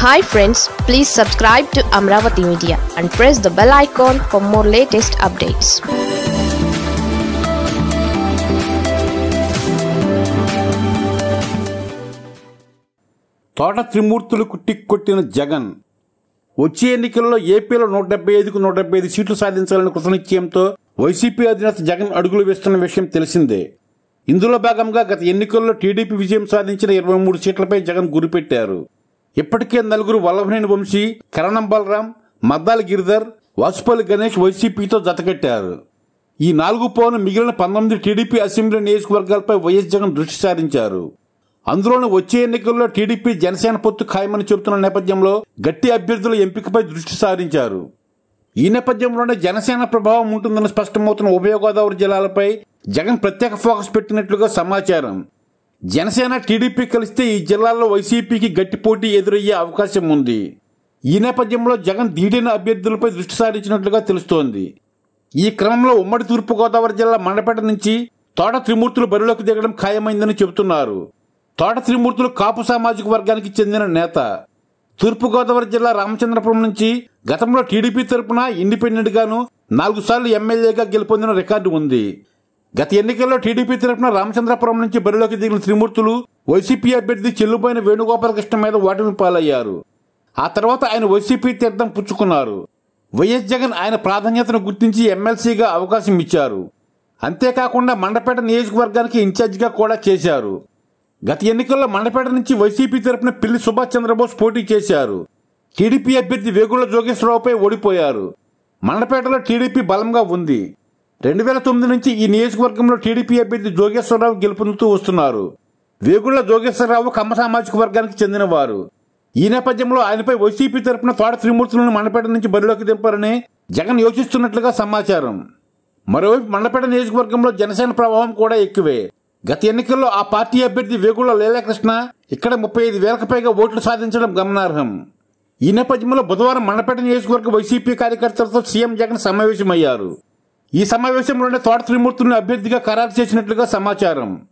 hi friends please subscribe to Amaravati media and press the bell icon for more latest updates Thota త్రిమూర్తులకు tick కొట్టిన జగన్ వచ్చే ఎన్నికల్లో ఏపీలో నూట డెబ్బై ఐదుకు నూట డెబ్బై ఐదు సీట్లు సాధించాలని కృతనిశ్చయంతో వైసీపీ అధినేత జగన్ అడుగులు వేస్తున్న విషయం తెలిసిందే ఇందులో భాగంగా గత ఎన్నికల్లో టీడీపీ విజయం సాధించిన ఇరవై మూడు సీట్లపై జగన్ గురిపెట్టారు ఇప్పటికే నలుగురు వల్లభనేని వంశీ కరణం బలరాం మద్దాల గిరిధర్ వాసుపల్లి గణేష్ వైసీపీతో జతకట్టారు ఈ నాలుగు పోను మిగిలిన పంతొమ్మిది టీడీపీ అసెంబ్లీ నియోజకవర్గాలపై వైఎస్ జగన్ దృష్టి సారించారు అందులోనూ వచ్చే ఎన్నికల్లో టీడీపీ జనసేన పొత్తు ఖాయమని చెబుతున్న నేపథ్యంలో గట్టి అభ్యర్థుల ఎంపికపై దృష్టి సారించారు ఈ నేపథ్యంలోనే జనసేన ప్రభావం ఉంటుందని స్పష్టమవుతున్న ఉభయ గోదావరి జిల్లాలపై జగన్ ప్రత్యేక ఫోకస్ పెట్టినట్లుగా సమాచారం జనసేన టీడీపీ కలిస్తే ఈ జిల్లాల్లో వైసీపీకి గట్టి పోటీ ఎదురయ్యే అవకాశం ఉంది ఈ నేపథ్యంలో జగన్ ధీడైన అభ్యర్థులపై దృష్టి సారించినట్లుగా తెలుస్తోంది ఈ క్రమంలో ఉమ్మడి తూర్పుగోదావరి జిల్లా మండపేట నుంచి తోట త్రిమూర్తులు బరిలోకి దిగడం ఖాయమైందని చెబుతున్నారు తోట త్రిమూర్తులు కాపు సామాజిక వర్గానికి చెందిన నేత తూర్పుగోదావరి జిల్లా రామచంద్రపురం నుంచి గతంలో టీడీపీ తరపున ఇండిపెండెంట్ గాను నాలుగు సార్లు ఎమ్మెల్యేగా గెలుపొందిన రికార్డు ఉంది గత ఎన్నికల్లో టీడీపీ తరపున రామచంద్రపురం నుంచి బరిలోకి దిగిన త్రిమూర్తులు వైసీపీ అభ్యర్థి చెల్లుబోయిన వేణుగోపాలకృష్ణ మీద ఓటమి పాలయ్యారు ఆ తర్వాత ఆయన వైసీపీ తీర్థం పుచ్చుకున్నారు వైఎస్ జగన్ ఆయన ప్రాధాన్యతను గుర్తించి ఎమ్మెల్సీగా అవకాశం ఇచ్చారు అంతేకాకుండా మండపేట నియోజకవర్గానికి ఇన్ఛార్జిగా కూడా చేశారు గత ఎన్నికల్లో మండపేట నుంచి వైసీపీ తరపున పిల్లి సుభాష్ చంద్రబోస్ పోటీ చేశారు టీడీపీ అభ్యర్థి వేగుళ్ల జోగేశ్వరరావుపై ఓడిపోయారు మండపేటలో టీడీపీ బలంగా ఉంది రెండు వేల తొమ్మిది నుంచి ఈ నియోజకవర్గంలో టీడీపీ అభ్యర్థి జోగేశ్వరరావు గెలుపొందుతూ వస్తున్నారు వేగుళ్ల జోగేశ్వరరావు కమ్మ సామాజిక వర్గానికి చెందినవారు ఈ నేపథ్యంలో ఆయనపై వైసీపీ తరపున తోట త్రిమూర్తులను మండపేట నుంచి బరిలోకి దింపారని జగన్ యోచిస్తున్నట్లుగా సమాచారం మరోవైపు మండపేట నియోజకవర్గంలో జనసేన ప్రభావం కూడా ఎక్కువే గత ఎన్నికల్లో ఆ పార్టీ అభ్యర్థి వేగుళ్ల లీలాకృష్ణ ఇక్కడ ముప్పై ఐదు వేలకు పైగా ఓట్లు సాధించడం గమనార్హం ఈ నేపథ్యంలో బుధవారం మండపేట నియోజకవర్గ వైసీపీ కార్యకర్తలతో సీఎం జగన్ సమావేశమయ్యారు ఈ సమావేశంలోనే తోట త్రిమూర్తులను అభ్యర్థిగా ఖరారు చేసినట్లుగా సమాచారం